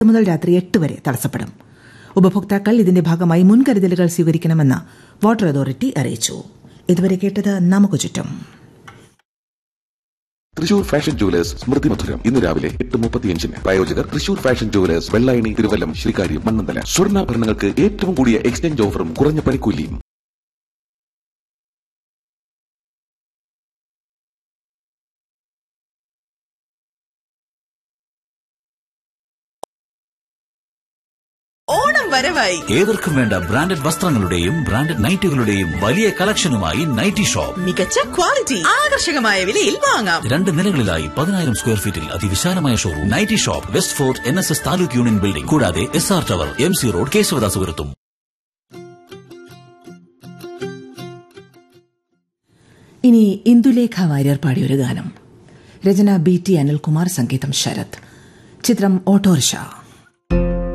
മുതൽ രാത്രി എട്ട് വരെ തടസ്സപ്പെടും ഉപഭോക്താക്കൾ ഇതിന്റെ ഭാഗമായി മുൻകരുതലുകൾ സ്വീകരിക്കണമെന്ന് വാട്ടർ അതോറിറ്റി അറിയിച്ചു ഇതുവരെ കേട്ടത് നമുക്ക് ചുറ്റും തൃശൂർ ഫാഷൻ ജുവലേഴ്സ് സ്മൃതി മധുരം ഇന്ന് രാവിലെ എട്ട് മുപ്പത്തിയഞ്ചിന് പ്രായോജകർ തൃശൂർ ഫാഷൻ ജുവലേഴ്സ് വെള്ളായണി തിരുവല്ലം ശ്രീകാരി മണ്ണന്തല സ്വർണ്ണാഭരണങ്ങൾക്ക് ഏറ്റവും കൂടിയ എക്സ്ചേഞ്ച് ഓഫറും കുറഞ്ഞ പണിക്കൂലിയും ഓണം വരവായി ഏവർക്കും വേണ്ട ബ്രാൻഡഡ് വസ്ത്രങ്ങളുടെയും ബ്രാൻഡഡ് നൈറ്റുകളുടെയും വലിയ കളക്ഷനുമായി നൈറ്റി ഷോപ്പ് മികച്ച ക്വാളിറ്റി ആകർഷകമായ വിലയിൽ വാങ്ങാം രണ്ട് നിലകളിലായി പതിനായിരം സ്ക്വയർ ഫീറ്റിൽ അതിവിശാലമായ showroom nighty shop west fort N S S taluk union building കൂടാതെ S R tower M C road കേശവദാസുപുരത്തും ഇനി ഇന്ദുലേഖ വാര്യർ പാടിയൊരു ഗാനം രചന ബി ടി അനിൽകുമാർ സംഗീതം ശരത് ചിത്രം ഓട്ടോറിക്ഷ